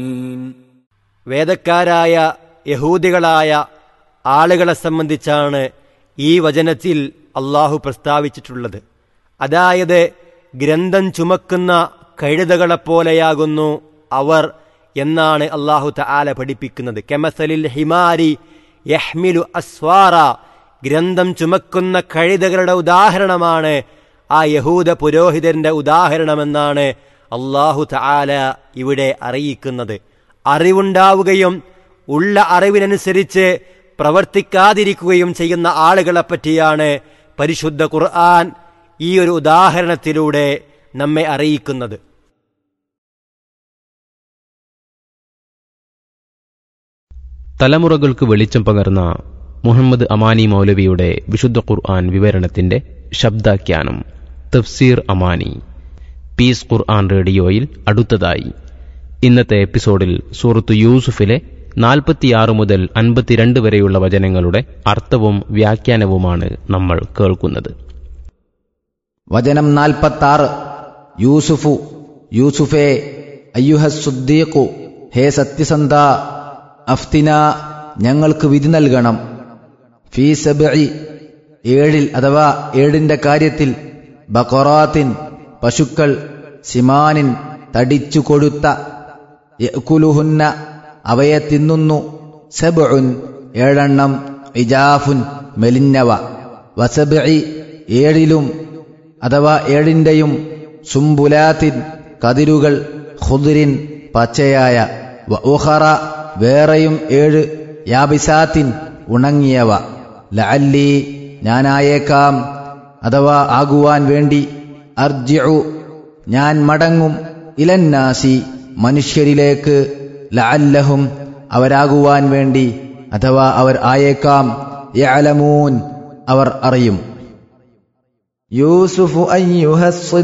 വേദക്കാരായ യഹൂദികളായ ആളുകളെ സംബന്ധിച്ചാണ് ഈ വചനത്തിൽ അള്ളാഹു പ്രസ്താവിച്ചിട്ടുള്ളത് അതായത് ഗ്രന്ഥം ചുമക്കുന്ന കഴുതകളെപ്പോലെയാകുന്നു അവർ എന്നാണ് അള്ളാഹു തആല പഠിപ്പിക്കുന്നത് കെമസലിൽ ഹിമാരി യഹ്മിലു അസ്വാറ ഗ്രന്ഥം ചുമക്കുന്ന കഴുതകളുടെ ഉദാഹരണമാണ് ആ യഹൂദ പുരോഹിതന്റെ ഉദാഹരണമെന്നാണ് അള്ളാഹു തആല ഇവിടെ അറിയിക്കുന്നത് അറിവുണ്ടാവുകയും ഉള്ള അറിവിനനുസരിച്ച് പ്രവർത്തിക്കാതിരിക്കുകയും ചെയ്യുന്ന ആളുകളെ പറ്റിയാണ് പരിശുദ്ധ ഖുർആൻ ഈ ഒരു ഉദാഹരണത്തിലൂടെ നമ്മെ അറിയിക്കുന്നത് തലമുറകൾക്ക് വെളിച്ചം പകർന്ന മുഹമ്മദ് അമാനി മൗലവിയുടെ വിശുദ്ധ ഖുർആൻ വിവരണത്തിന്റെ ശബ്ദാഖ്യാനം തഫ്സീർ അമാനി പീസ് ഖുർആൻ റേഡിയോയിൽ അടുത്തതായി ഇന്നത്തെ എപ്പിസോഡിൽ സൂറത്ത് യൂസുഫിലെ നാൽപ്പത്തിയാറ് മുതൽ അൻപത്തിരണ്ട് വരെയുള്ള വചനങ്ങളുടെ അർത്ഥവും വ്യാഖ്യാനവുമാണ് നമ്മൾ കേൾക്കുന്നത് വചനം നാൽപ്പത്താറ് യൂസുഫു യൂസുഫേ അയ്യുഹസുദ്ദീഖു ഹേ സത്യസന്ധ അഫ്തിന ഞങ്ങൾക്ക് വിധി നൽകണം ഫീ സബഇ ഏഴിൽ അഥവാ ഏഴിന്റെ കാര്യത്തിൽ ബഖറാത്തിൻ പശുക്കൾ സിമാനിൻ തടിച്ചു കൊഴുത്ത യഅ്കുലുഹുന്ന അവയെ തിന്നുന്നു സബഉൻ ഏഴെണ്ണം ഇജാഫുൻ മെലിഞ്ഞവ വസബഇ ഏഴിലും അഥവാ ഏഴിന്റെയും സുംബുലാത്തിൻ കതിരുകൾ ഖുദ്രിൻ പച്ചയായ വ ഉഖറ വേറെയും ഏഴ് യാബിസാത്തിൻ ഉണങ്ങിയവ ലഅല്ലി ഞാനായേക്കാം അഥവാ ആകുവാൻ വേണ്ടി അർജിഉ ഞാൻ മടങ്ങും ഇലന്നാസി മനുഷ്യരിലേക്ക് ലഅല്ലഹും അവരാകുവാൻ വേണ്ടി അഥവാ അവർ ആയേക്കാം യഅലമൂൻ അവർ അറിയും യൂസുഫ് അയ്യുഹ